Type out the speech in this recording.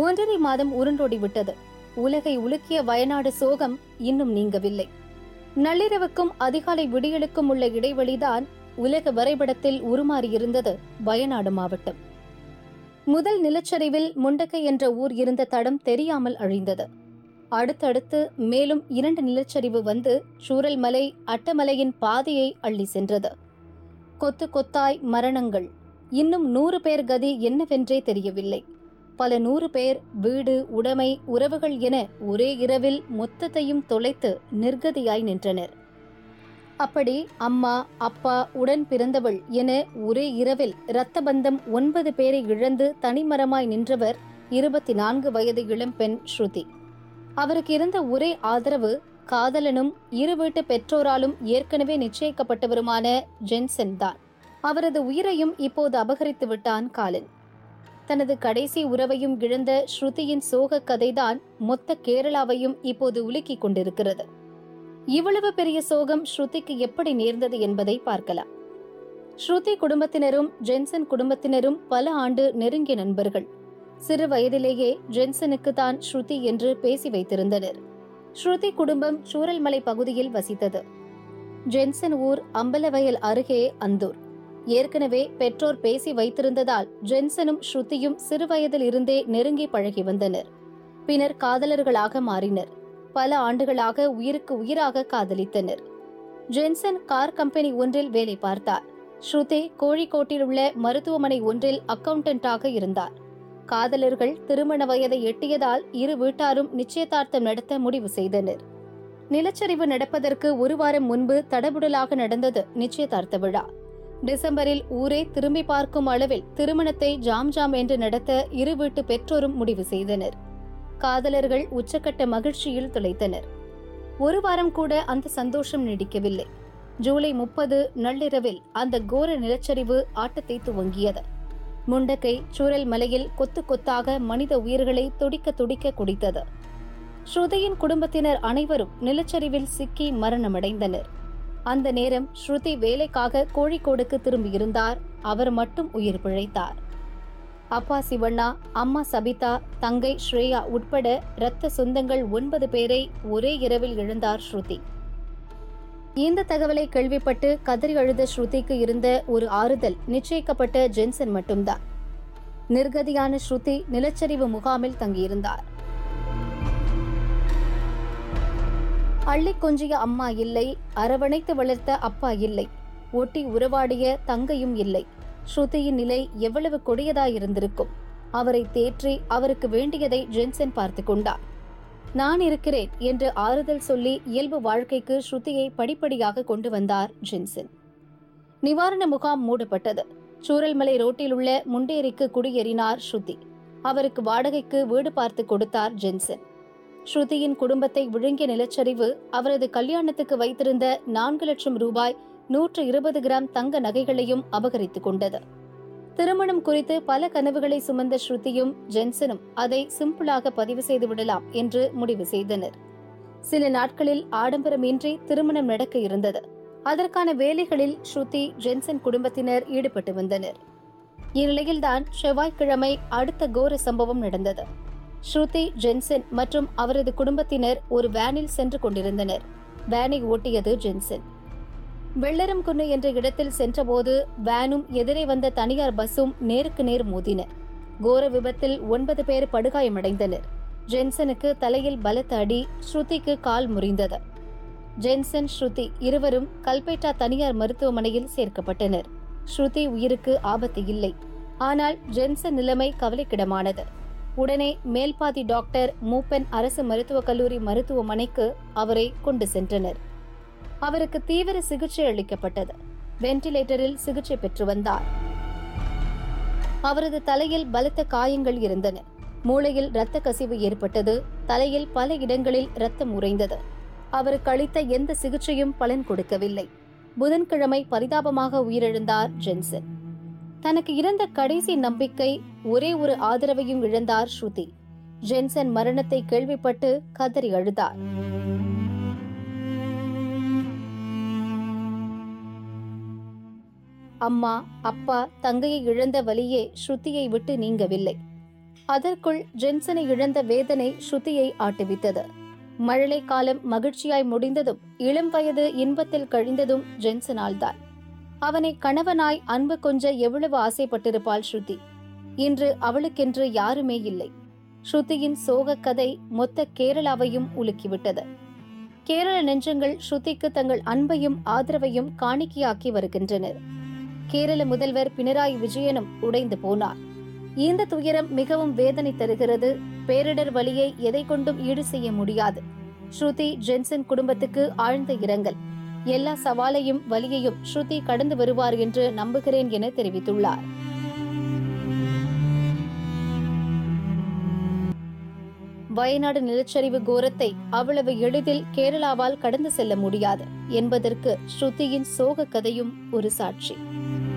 ஒன்றரை மாதம் உருண்டோடி விட்டது உலகை உலுக்கிய வயநாடு சோகம் இன்னும் நீங்கவில்லை நள்ளிரவுக்கும் அதிகாலை விடியலுக்கும் உள்ள இடைவெளிதான் உலக வரைபடத்தில் உருமாறியிருந்தது வயநாடு மாவட்டம் முதல் நிலச்சரிவில் முண்டக்கை என்ற ஊர் இருந்த தடம் தெரியாமல் அழிந்தது அடுத்தடுத்து மேலும் இரண்டு நிலச்சரிவு வந்து சூரல்மலை அட்டமலையின் பாதையை அள்ளி சென்றது கொத்து கொத்தாய் மரணங்கள் இன்னும் நூறு பேர் கதி என்னவென்றே தெரியவில்லை பல நூறு பேர் வீடு உடைமை உறவுகள் என ஒரே இரவில் மொத்தத்தையும் தொலைத்து நிர்கதியாய் நின்றனர் அப்படி அம்மா அப்பா உடன் பிறந்தவள் என ஒரே இரவில் இரத்த பந்தம் ஒன்பது பேரை இழந்து தனிமரமாய் நின்றவர் இருபத்தி நான்கு வயது இளம்பெண் ஸ்ருதி அவருக்கு இருந்த ஒரே ஆதரவு காதலனும் இரு வீட்டு பெற்றோராலும் ஏற்கனவே நிச்சயிக்கப்பட்டவருமான ஜென்சன் தான் அவரது உயிரையும் இப்போது அபகரித்து விட்டான் காலன் தனது கடைசி உறவையும் இழந்த ஸ்ருதியின் சோக கதைதான் மொத்த கேரளாவையும் இப்போது உலுக்கிக் கொண்டிருக்கிறது இவ்வளவு பெரிய சோகம் ஸ்ருதிக்கு எப்படி நேர்ந்தது என்பதை பார்க்கலாம் ஸ்ருதி குடும்பத்தினரும் ஜென்சன் குடும்பத்தினரும் பல ஆண்டு நெருங்கிய நண்பர்கள் சிறு வயதிலேயே ஜென்சனுக்கு தான் ஸ்ருதி என்று பேசி வைத்திருந்தனர் ஸ்ருதி குடும்பம் சூரல்மலை பகுதியில் வசித்தது ஜென்சன் ஊர் அம்பலவயல் அருகே அந்தூர் ஏற்கனவே பெற்றோர் பேசி வைத்திருந்ததால் ஜென்சனும் ஸ்ருதியும் சிறுவயதில் இருந்தே நெருங்கி பழகி வந்தனர் பின்னர் காதலர்களாக மாறினர் பல ஆண்டுகளாக உயிருக்கு உயிராக காதலித்தனர் ஜென்சன் கார் கம்பெனி ஒன்றில் வேலை பார்த்தார் ஸ்ருதி கோழிக்கோட்டில் உள்ள மருத்துவமனை ஒன்றில் அக்கவுண்டன்டாக இருந்தார் காதலர்கள் திருமண வயதை எட்டியதால் இரு வீட்டாரும் நிச்சயதார்த்தம் நடத்த முடிவு செய்தனர் நிலச்சரிவு நடப்பதற்கு ஒரு வாரம் முன்பு தடபுடலாக நடந்தது நிச்சயதார்த்த விழா டிசம்பரில் ஊரே திரும்பி பார்க்கும் அளவில் திருமணத்தை ஜாம் ஜாம் என்று நடத்த இரு வீட்டு பெற்றோரும் முடிவு செய்தனர் காதலர்கள் உச்சக்கட்ட மகிழ்ச்சியில் துளைத்தனர் ஒரு வாரம் கூட அந்த சந்தோஷம் நீடிக்கவில்லை ஜூலை முப்பது நள்ளிரவில் அந்த கோர நிலச்சரிவு ஆட்டத்தை துவங்கியது முண்டக்கை சூரல் மலையில் கொத்து கொத்தாக மனித உயிர்களை துடிக்க துடிக்க குடித்தது ஸ்ருதியின் குடும்பத்தினர் அனைவரும் நிலச்சரிவில் சிக்கி மரணமடைந்தனர் அந்த நேரம் ஸ்ருதி வேலைக்காக கோழிக்கோடுக்கு திரும்பியிருந்தார் அவர் மட்டும் உயிர் பிழைத்தார் அப்பா சிவண்ணா அம்மா சபிதா தங்கை ஸ்ரேயா உட்பட இரத்த சொந்தங்கள் ஒன்பது பேரை ஒரே இரவில் இழந்தார் ஸ்ருதி இந்த தகவலை கேள்விப்பட்டு கதறி அழுத ஸ்ருதிக்கு இருந்த ஒரு ஆறுதல் நிச்சயிக்கப்பட்ட ஜென்சன் மட்டும்தான் நிர்கதியான ஸ்ருதி நிலச்சரிவு முகாமில் தங்கியிருந்தார் அள்ளி கொஞ்சிய அம்மா இல்லை அரவணைத்து வளர்த்த அப்பா இல்லை ஒட்டி உறவாடிய தங்கையும் இல்லை ஸ்ருதியின் நிலை எவ்வளவு கொடியதாயிருந்திருக்கும் அவரை தேற்றி அவருக்கு வேண்டியதை ஜென்சன் பார்த்து கொண்டார் நான் இருக்கிறேன் என்று ஆறுதல் சொல்லி இயல்பு வாழ்க்கைக்கு ஸ்ருதியை படிப்படியாக கொண்டு வந்தார் ஜென்சன் நிவாரண முகாம் மூடப்பட்டது சூரல்மலை ரோட்டில் உள்ள முண்டேரிக்கு குடியேறினார் ஸ்ருதி அவருக்கு வாடகைக்கு வீடு பார்த்து கொடுத்தார் ஜென்சன் ஸ்ருதியின் குடும்பத்தை விழுங்கிய நிலச்சரிவு அவரது கல்யாணத்துக்கு வைத்திருந்த நான்கு லட்சம் ரூபாய் நூற்று இருபது கிராம் தங்க நகைகளையும் அபகரித்துக் கொண்டது திருமணம் குறித்து பல கனவுகளை சுமந்த ஸ்ருதியும் ஜென்சனும் அதை சிம்பிளாக பதிவு செய்து விடலாம் என்று முடிவு செய்தனர் சில நாட்களில் ஆடம்பரமின்றி திருமணம் நடக்க இருந்தது அதற்கான வேலைகளில் ஸ்ருதி ஜென்சன் குடும்பத்தினர் ஈடுபட்டு வந்தனர் இந்நிலையில்தான் செவ்வாய்க்கிழமை அடுத்த கோர சம்பவம் நடந்தது ஸ்ருதி ஜென்சன் மற்றும் அவரது குடும்பத்தினர் ஒரு வேனில் சென்று கொண்டிருந்தனர் வேனை ஓட்டியது ஜென்சன் வெள்ளரம்குன்னு என்ற இடத்தில் சென்றபோது வேனும் எதிரே வந்த தனியார் பஸ்ஸும் நேருக்கு நேர் மோதின கோர விபத்தில் ஒன்பது பேர் படுகாயமடைந்தனர் ஜென்சனுக்கு தலையில் பலத்த அடி ஸ்ருதிக்கு கால் முறிந்தது ஜென்சன் ஸ்ருதி இருவரும் கல்பேட்டா தனியார் மருத்துவமனையில் சேர்க்கப்பட்டனர் ஸ்ருதி உயிருக்கு ஆபத்து இல்லை ஆனால் ஜென்சன் நிலைமை கவலைக்கிடமானது உடனே மேல்பாதி டாக்டர் மூப்பன் அரசு மருத்துவக் கல்லூரி மருத்துவமனைக்கு அவரை கொண்டு சென்றனர் அவருக்கு தீவிர சிகிச்சை அளிக்கப்பட்டது வென்டிலேட்டரில் சிகிச்சை பெற்று வந்தார் அவரது தலையில் பலத்த காயங்கள் இருந்தன மூளையில் இரத்த கசிவு ஏற்பட்டது தலையில் பல இடங்களில் இரத்தம் உறைந்தது அவருக்கு அளித்த எந்த சிகிச்சையும் பலன் கொடுக்கவில்லை புதன்கிழமை பரிதாபமாக உயிரிழந்தார் ஜென்சன் தனக்கு இருந்த கடைசி நம்பிக்கை ஒரே ஒரு ஆதரவையும் இழந்தார் ஸ்ருதி ஜென்சன் மரணத்தை கேள்விப்பட்டு கதறி அழுதார் அம்மா அப்பா தங்கையை இழந்த வலியே ஸ்ருதியை விட்டு நீங்கவில்லை அதற்குள் ஜென்சனை இழந்த வேதனை ஸ்ருதியை ஆட்டுவித்தது மழலை காலம் மகிழ்ச்சியாய் முடிந்ததும் இளம் வயது இன்பத்தில் கழிந்ததும் ஜென்சனால்தான் அவனை கணவனாய் அன்பு கொஞ்ச எவ்வளவு ஆசைப்பட்டிருப்பாள் ஸ்ருதி இன்று அவளுக்கென்று யாருமே இல்லை ஸ்ருதியின் சோகக் கதை மொத்த கேரளாவையும் உலுக்கிவிட்டது கேரள நெஞ்சங்கள் ஸ்ருதிக்கு தங்கள் அன்பையும் ஆதரவையும் காணிக்கையாக்கி வருகின்றனர் கேரள முதல்வர் பினராயி விஜயனும் உடைந்து போனார் இந்த துயரம் மிகவும் வேதனை தருகிறது பேரிடர் வலியை எதை கொண்டும் ஈடு செய்ய முடியாது ஸ்ருதி ஜென்சன் குடும்பத்துக்கு ஆழ்ந்த இரங்கல் எல்லா சவாலையும் வலியையும் ஸ்ருதி கடந்து வருவார் என்று நம்புகிறேன் என தெரிவித்துள்ளார் வயநாடு நிலச்சரிவு கோரத்தை அவ்வளவு எளிதில் கேரளாவால் கடந்து செல்ல முடியாது என்பதற்கு ஸ்ருதியின் சோக கதையும் ஒரு சாட்சி